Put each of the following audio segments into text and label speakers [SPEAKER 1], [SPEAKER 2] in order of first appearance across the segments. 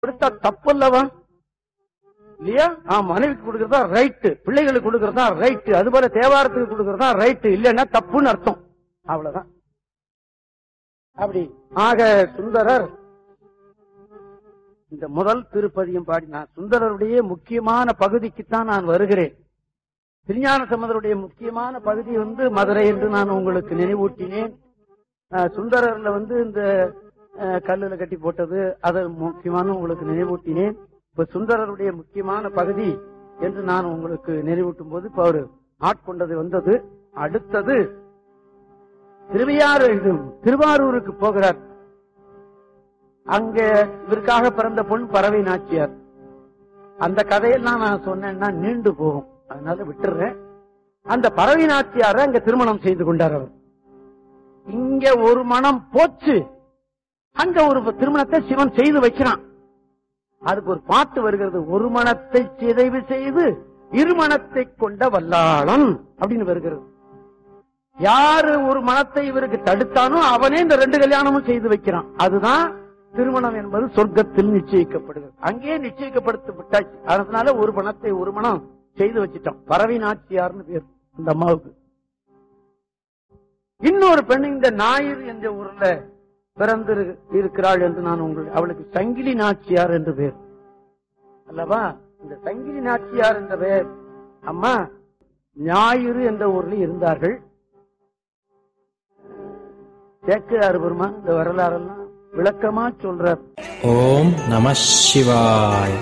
[SPEAKER 1] கொடுத்தா தப்பு அல்லவா இல்லையா ஆ மனைவிக்கு கொடுக்கறதா ரைட்டு பிள்ளைகளுக்கு கொடுக்கறதா ரைட்டு அது போல தேவாரத்துக்கு கொடுக்கறதா ரைட்டு இல்லைன்னா தப்புன்னு அர்த்தம் அவ்வளவுதான் அப்படி ஆக சுந்தரர் இந்த முதல் திருப்பதியும் பாடி நான் சுந்தரருடைய முக்கியமான பகுதிக்குத்தான் நான் வருகிறேன் திருஞான சம்பந்தருடைய முக்கியமான பகுதி வந்து மதுரை என்று நான் உங்களுக்கு நினைவூட்டினேன் அஹ், சுந்தரர்ல வந்து இந்த அஹ், கல்லுல கட்டி போட்டது அதை முக்கியமான உங்களுக்கு நினைவூட்டினேன் இப்ப சுந்தரருடைய முக்கியமான பகுதி என்று நான் உங்களுக்கு நினைவூட்டும் போது இப்ப அவரு ஆட்கொண்டது வந்தது அடுத்தது திருவையாறு இது திருவாரூருக்கு போகிறார் அங்க இவருக்காக பிறந்த பொன் பறவை நாச்சியார் அந்த கதையெல்லாம் நான் சொன்னேன்னா நீண்டு போகும் அதனால விட்டுறேன் அந்த பறவை நாச்சியார அங்க திருமணம் செய்து கொண்டார் அவர் இங்க ஒரு மனம் போச்சு அங்க ஒரு திருமணத்தை சிவன் செய்து வைக்கிறான் அதுக்கு ஒரு பாட்டு வருகிறது ஒரு மனத்தை சிதைவு செய்து இருமணத்தை கொண்ட வல்லாளன் அப்படின்னு வருகிறது யாரு ஒரு மனத்தை இவருக்கு தடுத்தானோ அவனே இந்த ரெண்டு கல்யாணமும் செய்து வைக்கிறான் அதுதான் திருமணம் என்பது சொர்க்கத்தில் நிச்சயிக்கப்படுகிறது அங்கே நிச்சயிக்கப்படுத்தி விட்டாச்சு அதனால ஒரு மனத்தை ஒரு மனம் செய்து வச்சிட்டோம் பறவை நாச்சியார்னு பேர் இந்த அம்மாவுக்கு இன்னொரு பெண் இந்த ஞாயிறு என்ற ஊர்ல பிறந்து இருக்கிறாள் என்று நான் உங்களுக்கு அவளுக்கு சங்கிலி நாச்சியார் என்று பேர் அல்லவா இந்த சங்கிலி நாச்சியார் என்ற பேர் அம்மா ஞாயிறு என்ற ஊர்ல இருந்தார்கள் சேக்கையாறு பெருமான் இந்த வரலாறெல்லாம் விளக்கமா சொல்றார்
[SPEAKER 2] ஓம் நம சிவாய்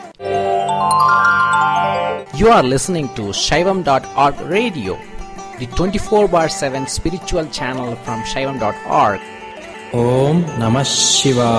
[SPEAKER 2] You are listening to Shaivam.org radio, the 24 bar 7 spiritual channel from Shaivam.org. Om Namah Shivaya.